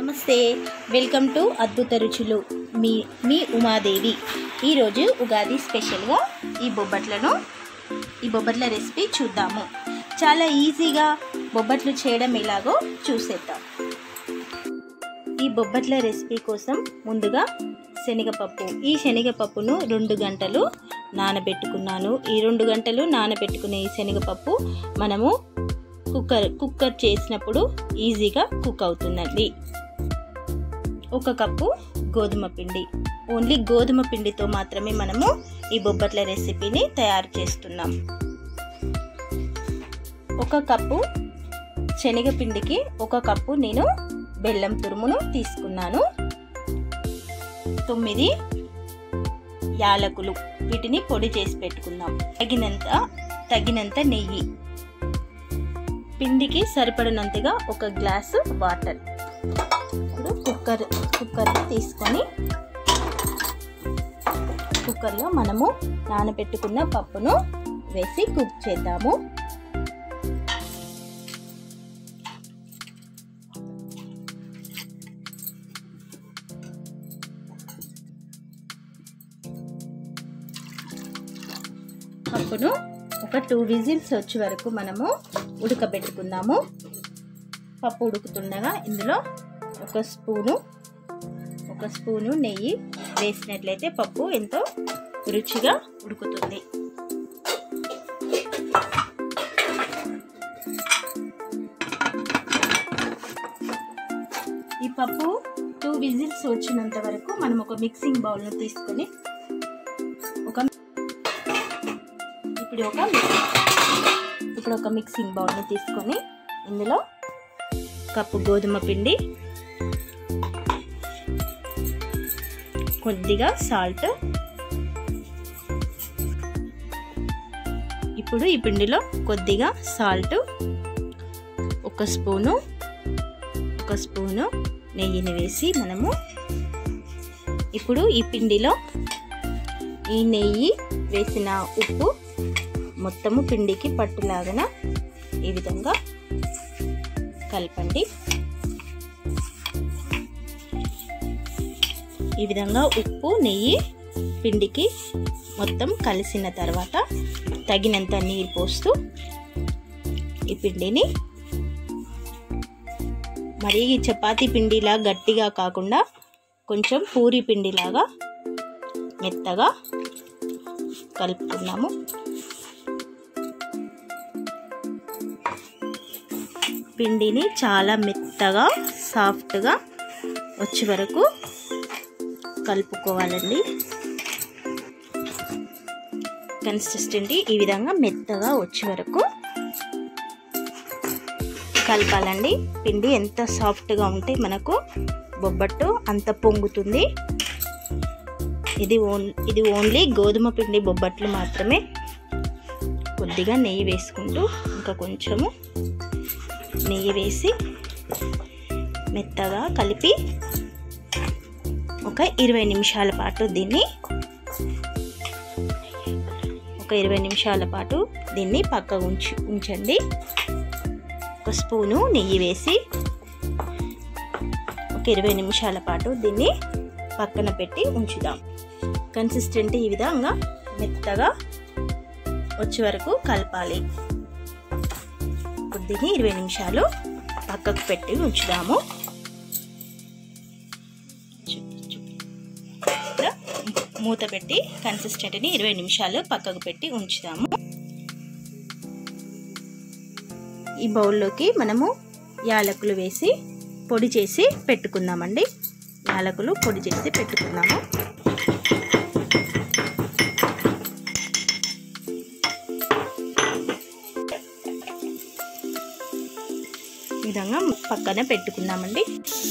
నమస్తే welcome to అద్భుత రుచులు మీ మీ ఉమాదేవి ఈరోజు ఉగాది స్పెషల్గా ఈ బొబ్బట్లను ఈ బొబ్బట్ల రెసిపీ చూద్దాము చాలా ఈజీగా బొబ్బట్లు చేయడం ఎలాగో చూసేద్దాం ఈ బొబ్బట్ల రెసిపీ కోసం ముందుగా శనగపప్పు ఈ శనగపప్పును రెండు గంటలు నానబెట్టుకున్నాను ఈ రెండు గంటలు నానబెట్టుకునే ఈ శనగపప్పు మనము కుక్కర్ కుక్కర్ చేసినప్పుడు ఈజీగా కుక్ అవుతుందండి ఒక కప్పు గోధుమ పిండి ఓన్లీ గోధుమ పిండితో మాత్రమే మనము ఈ బొబ్బట్ల రెసిపీని తయారు చేస్తున్నాం ఒక కప్పు శనగపిండికి ఒక కప్పు నేను బెల్లం తురుమును తీసుకున్నాను తొమ్మిది యాలకులు వీటిని పొడి చేసి పెట్టుకుందాం తగినంత తగినంత నెయ్యి పిండికి సరిపడినంతగా ఒక గ్లాసు వాటర్ ఇప్పుడు కుక్కర్ కుక్కర్ తీసుకొని కుక్కర్లో మనము నానబెట్టుకున్న పప్పును వేసి కుక్ చేద్దాము పప్పును ఒక టూ విజిల్స్ వచ్చే వరకు మనము ఉడకబెట్టుకుందాము పప్పు ఉడుకుతుండగా ఇందులో ఒక స్పూను ఒక స్పూను నెయ్యి వేసినట్లయితే పప్పు ఎంతో రుచిగా ఉడుకుతుంది ఈ పప్పు టూ విజిల్స్ వచ్చినంత వరకు మనం ఒక మిక్సింగ్ బౌల్ను తీసుకొని ఒక ఇప్పుడు ఒక ఇప్పుడు ఒక మిక్సింగ్ బౌల్ని తీసుకొని ఇందులో కప్పు గోధుమ పిండి కొద్దిగా సాల్ట్ ఇప్పుడు ఈ పిండిలో కొద్దిగా సాల్ట్ ఒక స్పూను ఒక స్పూను నెయ్యిని వేసి మనము ఇప్పుడు ఈ పిండిలో ఈ నెయ్యి వేసిన ఉప్పు మొత్తము పిండికి పట్టులాగన ఈ విధంగా కలపండి ఈ విధంగా ఉప్పు నెయ్యి పిండికి మొత్తం కలిసిన తర్వాత తగినంత నీరు పోస్తూ ఈ పిండిని మరి చపాతీ పిండిలా గట్టిగా కాకుండా కొంచెం పూరి పిండిలాగా మెత్తగా కలుపుకున్నాము పిండిని చాలా మెత్తగా సాఫ్ట్గా వచ్చే వరకు కలుపుకోవాలండి కన్సిస్టెంట్ ఈ విధంగా మెత్తగా వచ్చే వరకు కలపాలండి పిండి ఎంత సాఫ్ట్గా ఉంటే మనకు బొబ్బట్టు అంత పొంగుతుంది ఇది ఓన్ ఇది ఓన్లీ గోధుమ పిండి బొబ్బట్లు మాత్రమే కొద్దిగా నెయ్యి వేసుకుంటూ ఇంకా కొంచెము నెయ్యి వేసి మెత్తగా కలిపి ఒక ఇరవై నిమిషాల పాటు దీన్ని ఒక ఇరవై నిమిషాల పాటు దీన్ని పక్క ఉంచి ఉంచండి ఒక స్పూను నెయ్యి వేసి ఒక ఇరవై నిమిషాల పాటు దీన్ని పక్కన పెట్టి ఉంచుదాం కన్సిస్టెంట్ ఈ విధంగా మెత్తగా వచ్చే వరకు కలపాలి దీన్ని ఇరవై నిమిషాలు పక్కకు పెట్టి ఉంచుదాము మూత పెట్టి కన్సిస్టెంట్ని ఇరవై నిమిషాలు పక్కకు పెట్టి ఉంచుదాము ఈ బౌల్లోకి మనము యాలకులు వేసి పొడి చేసి పెట్టుకుందామండి యాలకులు పొడి చేసి పెట్టుకుందాము ఈ విధంగా పక్కన పెట్టుకుందామండి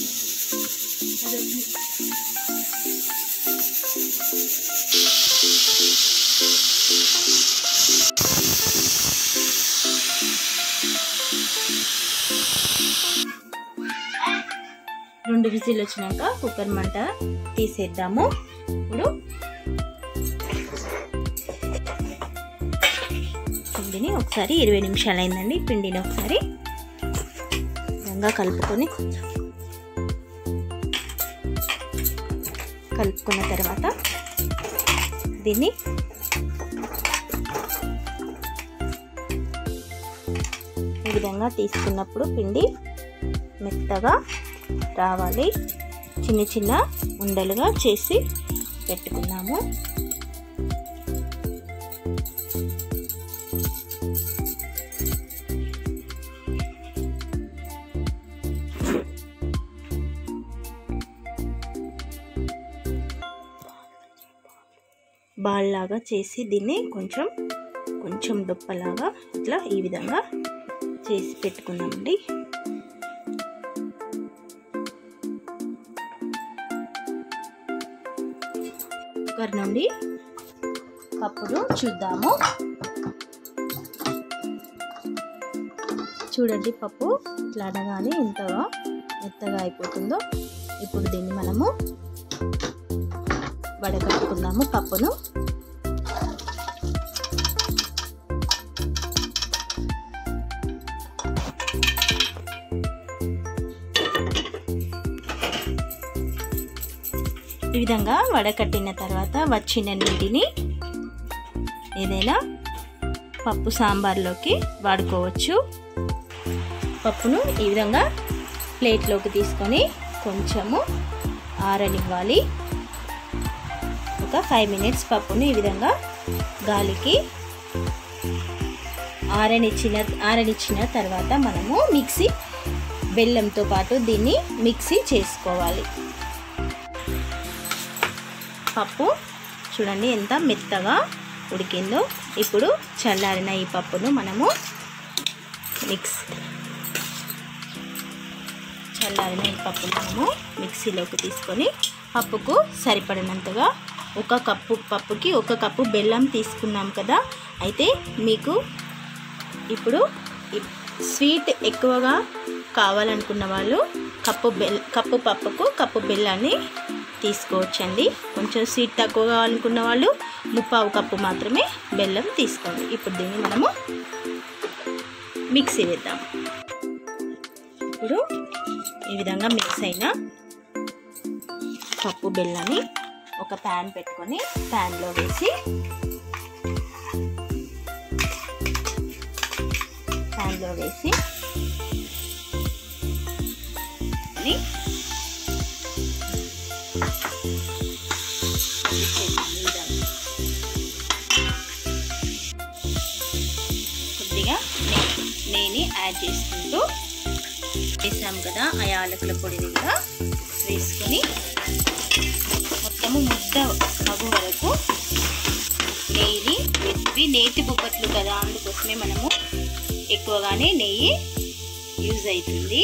రెండు విజిల్ వచ్చినాక కుక్కర్ మంట తీసేద్దాము ఇప్పుడు పిండిని ఒకసారి ఇరవై నిమిషాలు అయిందండి పిండిని ఒకసారి విధంగా కలుపుకొని కలుపుకున్న తర్వాత దీన్ని ఈ విధంగా తీసుకున్నప్పుడు పిండి మెత్తగా రావాలి చిన్న చిన్న ఉండలుగా చేసి పెట్టుకున్నాము బాల్ లాగా చేసి దీన్ని కొంచెం కొంచెం దుప్పలాగా ఇట్లా ఈ విధంగా చేసి పెట్టుకున్నామండి కుక్కర్ నుండి పప్పును చూద్దాము చూడండి పప్పు ఇట్లా అనగానే ఎంతగా మెత్తగా అయిపోతుందో ఇప్పుడు దీన్ని మనము వడగట్టుకుందాము పప్పును ఈ విధంగా వడకట్టిన తర్వాత వచ్చిన నీటిని ఏదైనా పప్పు సాంబార్లోకి వాడుకోవచ్చు పప్పును ఈ విధంగా ప్లేట్లోకి తీసుకొని కొంచెము ఆరనివ్వాలి ఒక ఫైవ్ మినిట్స్ పప్పును ఈ విధంగా గాలికి ఆరనిచ్చిన ఆరనిచ్చిన తర్వాత మనము మిక్సీ బెల్లంతో పాటు దీన్ని మిక్సీ చేసుకోవాలి పప్పు చూడండి ఎంత మెత్తగా ఉడికిందో ఇప్పుడు చల్లారిన ఈ పప్పును మనము మిక్స్ చల్లారిన ఈ పప్పును మనము మిక్సీలోకి తీసుకొని పప్పుకు సరిపడినంతగా ఒక కప్పు పప్పుకి ఒక కప్పు బెల్లం తీసుకున్నాం కదా అయితే మీకు ఇప్పుడు స్వీట్ ఎక్కువగా కావాలనుకున్న వాళ్ళు కప్పు బెల్ కప్పు పప్పుకు కప్పు బెల్లాన్ని తీసుకోవచ్చండి కొంచెం స్వీట్ తక్కువ కావాలనుకున్న వాళ్ళు ముప్పావు కప్పు మాత్రమే బెల్లం తీసుకోండి ఇప్పుడు దీన్ని మనము మిక్సీ వేద్దాం ఇప్పుడు ఈ విధంగా మిక్స్ అయిన పప్పు బెల్లాన్ని ఒక ప్యాన్ పెట్టుకొని ప్యాన్లో వేసి ప్యాన్లో వేసి కొద్దిగా నెయ్యిని యాడ్ చేసుకుంటూ వేసాం కదా ఆ యాలకుల పొడిని కూడా వేసుకొని మొత్తము ముద్ద మగు వరకు నెయ్యిని ఇవి నేతి బొబ్బట్లు కదా అందుకోసమే మనము ఎక్కువగానే నెయ్యి యూజ్ అవుతుంది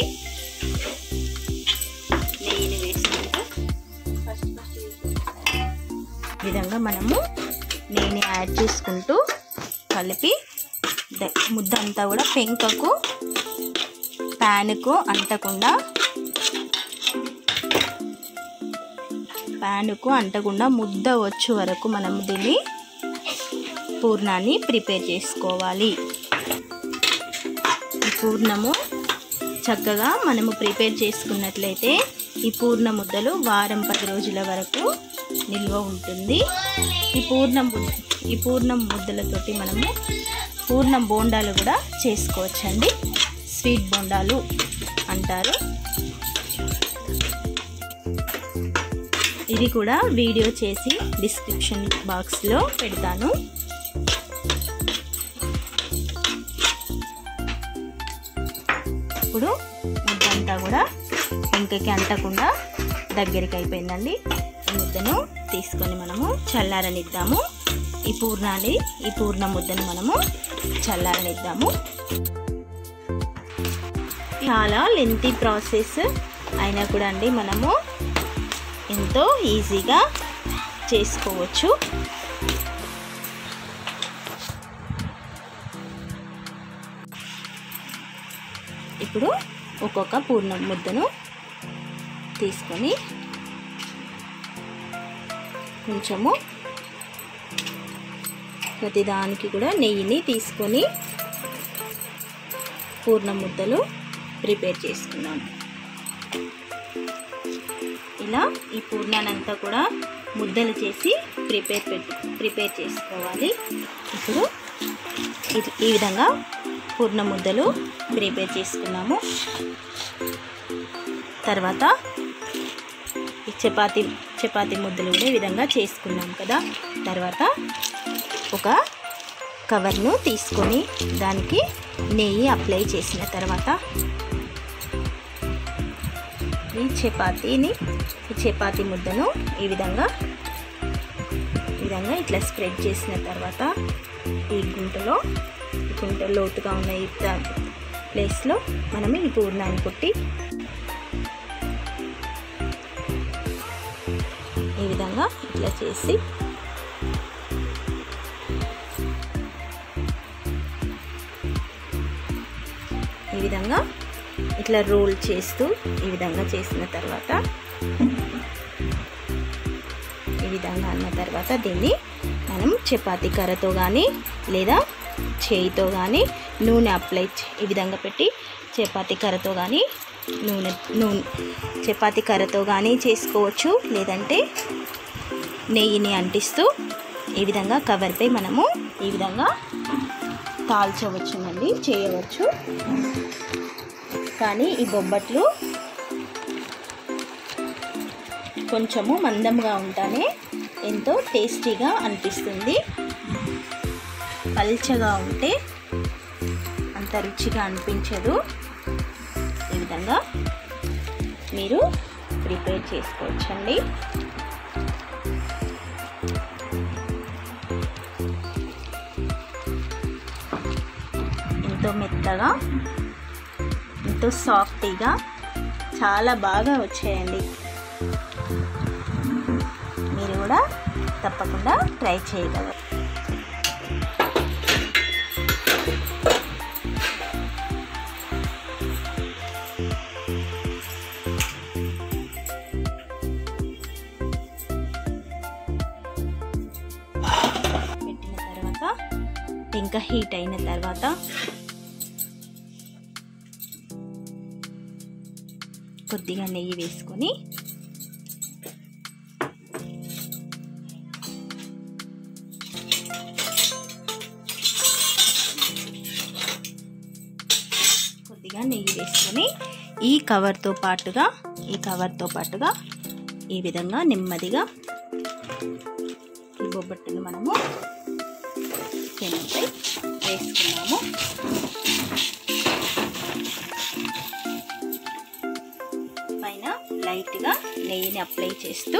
నెయ్యిని వేసుకుంటూ ఈ విధంగా మనము నెయ్యిని యాడ్ చేసుకుంటూ కలిపి ముద్ద అంతా కూడా పెంకకు ప్యాన్కు అంటకుండా ప్యాన్కు అంటకుండా ముద్ద వచ్చే వరకు మనము దీన్ని పూర్ణాన్ని ప్రిపేర్ చేసుకోవాలి ఈ పూర్ణము చక్కగా మనము ప్రిపేర్ చేసుకున్నట్లయితే ఈ పూర్ణ ముద్దలు వారం పది రోజుల వరకు నిల్వ ఉంటుంది ఈ పూర్ణం ఈ పూర్ణం ముద్దలతోటి మనము పూర్ణం బోండాలు కూడా చేసుకోవచ్చండి స్వీట్ బోండాలు అంటారు ఇది కూడా వీడియో చేసి డిస్క్రిప్షన్ బాక్స్లో పెడతాను ఇప్పుడు ముద్దంతా కూడా ఇంకకి అంటకుండా దగ్గరికి అయిపోయిందండి ఈ ముద్దను తీసుకొని మనము చల్లారనిద్దాము ఈ పూర్ణాన్ని ఈ పూర్ణ ముద్దను మనము చల్లారనిద్దాము చాలా లెంతీ ప్రాసెస్ అయినా కూడా అండి మనము ఎంతో ఈజీగా చేసుకోవచ్చు ఇప్పుడు ఒక్కొక్క పూర్ణ ముద్దను తీసుకొని కొంచెము ప్రతిదానికి కూడా నెయ్యిని తీసుకొని పూర్ణ ముద్దలు ప్రిపేర్ చేసుకున్నాము ఇలా ఈ పూర్ణానంతా కూడా ముద్దలు చేసి ప్రిపేర్ పెట్టి ప్రిపేర్ చేసుకోవాలి ఇప్పుడు ఇది ఈ విధంగా పూర్ణ ముద్దలు ప్రిపేర్ చేసుకున్నాము తర్వాత ఈ చపాతి చపాతి ముద్దలు కూడా ఈ విధంగా చేసుకున్నాం కదా తర్వాత ఒక కవర్ను తీసుకొని దానికి నెయ్యి అప్లై చేసిన తర్వాత ఈ చపాతీని ఈ చపాతీ ముద్దను ఈ విధంగా ఈ విధంగా ఇట్లా స్ప్రెడ్ చేసిన తర్వాత ఈ గుంటలో ఈ గుంట లోతుగా ఉన్న ఈ ప్ర- ప్లేస్లో మనం ఈ పూర్ణాన్ని కొట్టి ఈ విధంగా ఇట్లా చేసి ఈ విధంగా ఇట్లా రోల్ చేస్తూ ఈ విధంగా చేసిన తర్వాత ఈ విధంగా అన్న తర్వాత దీన్ని మనం చపాతీ కర్రతో కానీ లేదా చేయితో కానీ నూనె అప్లై చే- ఈ విధంగా పెట్టి చపాతీ కర్రతో కానీ నూనె నూనె చపాతీ కర్రతో కానీ చేసుకోవచ్చు లేదంటే నెయ్యిని అంటిస్తూ ఈ విధంగా కవర్పై మనము ఈ విధంగా కాల్చవచ్చునండి చేయవచ్చు కానీ ఈ బొబ్బట్లు కొంచెము మందంగా ఉంటానే ఎంతో టేస్టీగా అనిపిస్తుంది పల్చగా ఉంటే అంత రుచిగా అనిపించదు ఈ విధంగా మీరు ప్రిపేర్ చేసుకోవచ్చండి ఎంతో మెత్తగా ఎంతో సాఫ్టీగా చాలా బాగా వచ్చాయండి మీరు కూడా తప్పకుండా ట్రై చేయగలరు పెట్టిన తర్వాత ఇంకా హీట్ అయిన తర్వాత కొద్దిగా నెయ్యి వేసుకొని కొద్దిగా నెయ్యి వేసుకొని ఈ కవర్తో పాటుగా ఈ కవర్తో పాటుగా ఈ విధంగా నెమ్మదిగా ఈ బొబ్బట్టును మనము పెనంపై వేసుకున్నాము పైన లైట్గా నెయ్యిని అప్లై చేస్తూ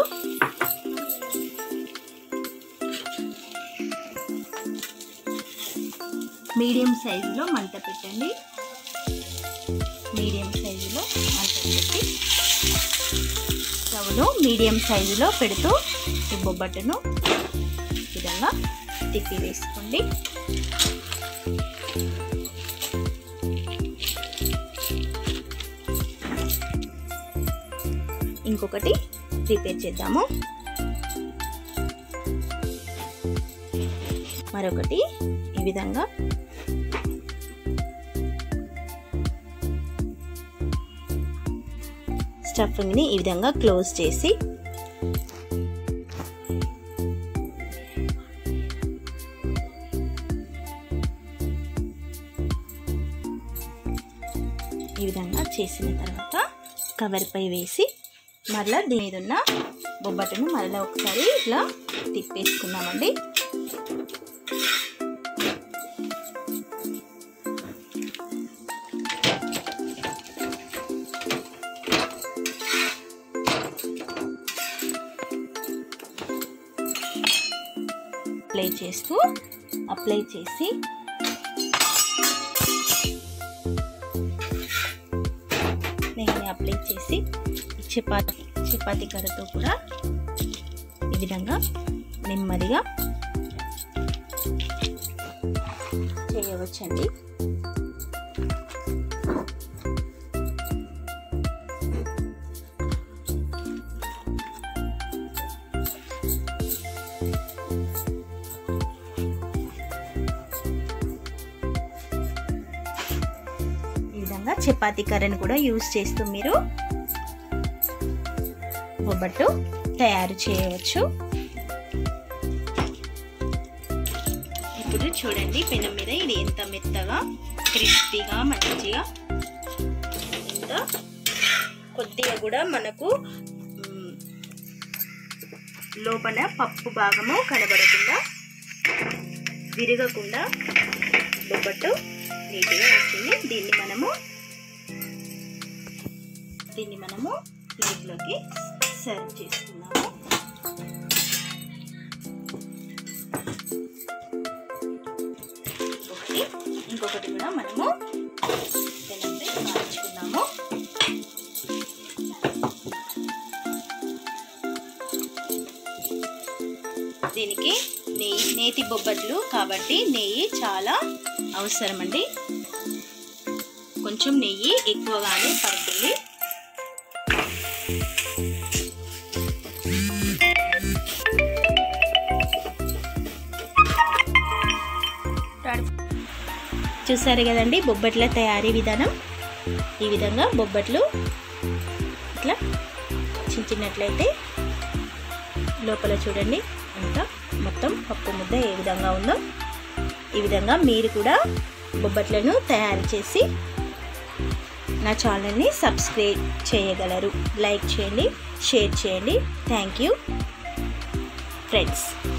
మీడియం సైజులో మంట పెట్టండి మీడియం సైజులో మంట పెట్టి స్టవ్లో మీడియం సైజులో పెడుతూ ఈ బొబ్బట్టును ఈ విధంగా తిప్పి వేసుకోండి ఇంకొకటి ప్రిపేర్ చేద్దాము మరొకటి ఈ విధంగా స్టఫింగ్ని ఈ విధంగా క్లోజ్ చేసి ఈ విధంగా చేసిన తర్వాత కవర్పై వేసి మరలా దీని మీద ఉన్న బొబ్బట్టును మరలా ఒకసారి ఇట్లా తిప్పేసుకున్నామండి అప్లై చేస్తూ అప్లై చేసి నెయ్యిని అప్లై చేసి ఈ చపాతి చపాతీ కర్రతో కూడా ఈ విధంగా నెమ్మదిగా చేయవచ్చండి ఈ విధంగా చపాతీ కర్రను కూడా యూస్ చేస్తూ మీరు బొబ్బట్టు తయారు చేయవచ్చు ఇప్పుడు చూడండి పెనం మీద ఇది ఎంత మెత్తగా క్రిస్పీగా మంచిగా ఎంత కొద్దిగా కూడా మనకు మ్, లోపల పప్పు భాగము కనబడకుండా విరగకుండా బొబ్బట్టు నీట్గా వస్తుంది దీన్ని మనము దీన్ని మనము ప్లేట్లోకి సర్వ్ చేసుకున్నాము ఒకటి ఇంకొకటి కూడా మనము పెనంపై కాల్చుకున్నాము దీనికి నెయ్యి నేతి బొబ్బట్లు కాబట్టి నెయ్యి చాలా అవసరం అండి కొంచెం నెయ్యి ఎక్కువగానే పడుతుంది చూసారు కదండి బొబ్బట్ల తయారీ విధానం ఈ విధంగా బొబ్బట్లు ఇట్లా చించినట్లయితే లోపల చూడండి అంతా మొత్తం పప్పు ముద్ద ఏ విధంగా ఉందో ఈ విధంగా మీరు కూడా బొబ్బట్లను తయారు చేసి నా ఛానల్ని సబ్స్క్రైబ్ చేయగలరు లైక్ చేయండి షేర్ చేయండి థ్యాంక్ యూ ఫ్రెండ్స్